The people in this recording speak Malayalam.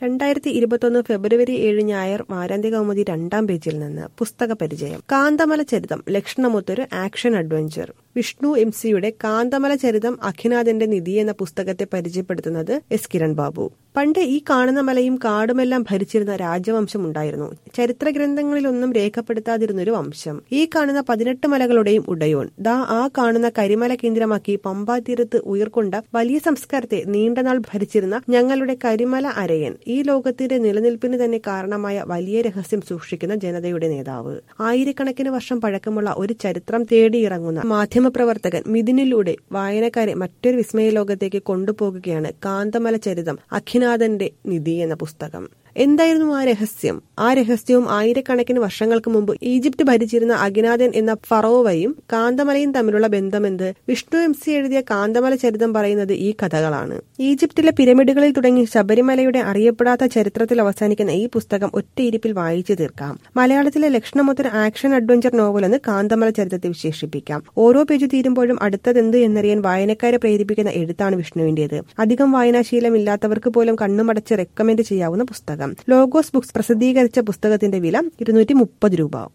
രണ്ടായിരത്തി ഇരുപത്തൊന്ന് ഫെബ്രുവരി ഏഴ് ഞായർ വാരാന്ത്യ കൗമുദി രണ്ടാം പേജിൽ നിന്ന് പുസ്തക പരിചയം കാന്തമല ചരിതം ലക്ഷണമൊത്തൊരു ആക്ഷൻ അഡ്വഞ്ചർ വിഷ്ണു എം സിയുടെ കാന്തമല ചരിതം അഖിനാഥന്റെ നിധി എന്ന പുസ്തകത്തെ പരിചയപ്പെടുത്തുന്നത് എസ് കിരൺ ബാബു പണ്ട് ഈ കാണുന്ന മലയും കാടുമെല്ലാം ഭരിച്ചിരുന്ന രാജവംശം ഉണ്ടായിരുന്നു ചരിത്ര ഗ്രന്ഥങ്ങളിലൊന്നും രേഖപ്പെടുത്താതിരുന്നൊരു വംശം ഈ കാണുന്ന പതിനെട്ട് മലകളുടെയും ഉടയോൻ ദാ ആ കാണുന്ന കരിമല കേന്ദ്രമാക്കി പമ്പാ തീരത്ത് ഉയർക്കൊണ്ട വലിയ സംസ്കാരത്തെ നീണ്ടനാൾ ഭരിച്ചിരുന്ന ഞങ്ങളുടെ കരിമല അരയൻ ഈ ലോകത്തിന്റെ നിലനിൽപ്പിന് തന്നെ കാരണമായ വലിയ രഹസ്യം സൂക്ഷിക്കുന്ന ജനതയുടെ നേതാവ് ആയിരക്കണക്കിന് വർഷം പഴക്കമുള്ള ഒരു ചരിത്രം തേടിയിറങ്ങുന്ന മാധ്യമപ്രവർത്തകൻ മിഥുനിലൂടെ വായനക്കാരെ മറ്റൊരു വിസ്മയ ലോകത്തേക്ക് കൊണ്ടുപോകുകയാണ് കാന്തമല ചരിതം അഖിനാഥന്റെ നിധി എന്ന പുസ്തകം എന്തായിരുന്നു ആ രഹസ്യം ആ രഹസ്യവും ആയിരക്കണക്കിന് വർഷങ്ങൾക്ക് മുമ്പ് ഈജിപ്ത് ഭരിച്ചിരുന്ന അഖിനാഥൻ എന്ന ഫറോവയും കാന്തമലയും തമ്മിലുള്ള ബന്ധമെന്ത് വിഷ്ണു എം സി എഴുതിയ കാന്തമല ചരിതം പറയുന്നത് ഈ കഥകളാണ് ഈജിപ്തിലെ പിരമിഡുകളിൽ തുടങ്ങി ശബരിമലയുടെ അറിയപ്പെടാത്ത ചരിത്രത്തിൽ അവസാനിക്കുന്ന ഈ പുസ്തകം ഒറ്റയിരിപ്പിൽ വായിച്ചു തീർക്കാം മലയാളത്തിലെ ലക്ഷണമൊത്തൊരു ആക്ഷൻ അഡ്വഞ്ചർ നോവൽ എന്ന് കാന്തമല ചരിത്രത്തെ വിശേഷിപ്പിക്കാം ഓരോ പേജ് തീരുമ്പോഴും അടുത്തതെന്ത് എന്നറിയാൻ വായനക്കാരെ പ്രേരിപ്പിക്കുന്ന എഴുത്താണ് വിഷ്ണുവിന്റേത് അധികം വായനാശീലമില്ലാത്തവർക്ക് പോലും കണ്ണുമടച്ച് റെക്കമെൻഡ് ചെയ്യാവുന്ന പുസ്തകം ലോഗോസ് ബുക്സ് പ്രസിദ്ധീകരിച്ച പുസ്തകത്തിന്റെ വില ഇരുന്നൂറ്റി മുപ്പത് രൂപ